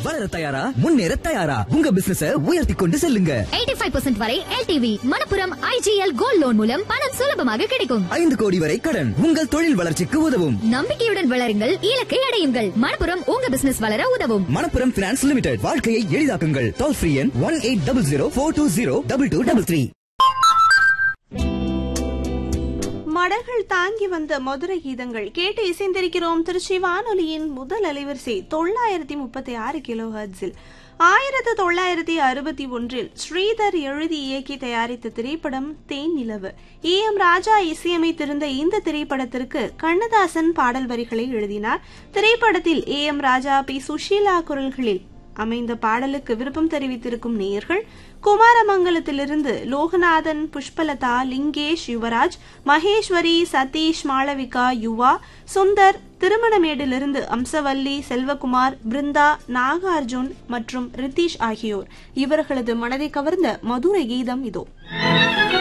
வளர தயாரா முன்னேற தயாரா உங்க பிசினஸ உயர்த்தி கொண்டு செல்லுங்க எயிட்டி ஃபைவ் பர்சன்ட் வரை LTV Manappuram IGL gold loan மூலம் பணம் சுலபமாக கிடைக்கும் ஐந்து கோடி வரை கடன் உங்கள் தொழில் வளர்ச்சிக்கு உதவும் நம்பிக்கையுடன் வளருங்கள் இலக்கை அடையுங்கள் மணப்புரம் உங்க பிசினஸ் வளர உதவும் மணப்புரம் பினான்ஸ் லிமிடெட் வாழ்க்கையை எளிதாக்குங்கள் டோல் ஃப்ரீ எண் one eight double zero four two zero double two double three மடல்கள் தாங்கி வந்த மதுரை கீதங்கள் கேட்டு இசைந்திருக்கிறோம் திருச்சி வானொலியின் முதல் அலைவரிசை தொள்ளாயிரத்தி முப்பத்தி ஆறு கிலோ ஹர்ட்ஸில் ஆயிரத்து தொள்ளாயிரத்தி அறுபத்தி ஒன்றில் ஸ்ரீதர் எழுதி இயக்கி தயாரித்த திரைப்படம் தேன் நிலவு ஏ எம் ராஜா இசையமைத்திருந்த இந்த திரைப்படத்திற்கு கண்ணதாசன் பாடல் வரிகளை எழுதினார் திரைப்படத்தில் A M Raja P Susheela குரல்களில் அமைந்த பாடலுக்கு விருப்பம் தெரிவித்திருக்கும் நேயர்கள் குமாரமங்கலத்திலிருந்து லோகநாதன் புஷ்பலதா லிங்கேஷ் யுவராஜ் மகேஸ்வரி சதீஷ் மாளவிகா யுவா சுந்தர் திருமணமேடிலிருந்து அம்சவல்லி செல்வகுமார் பிருந்தா நாகார்ஜுன் மற்றும் ரித்தீஷ் ஆகியோர் இவர்களது மனதை கவர்ந்த மதுரை கீதம் இதோ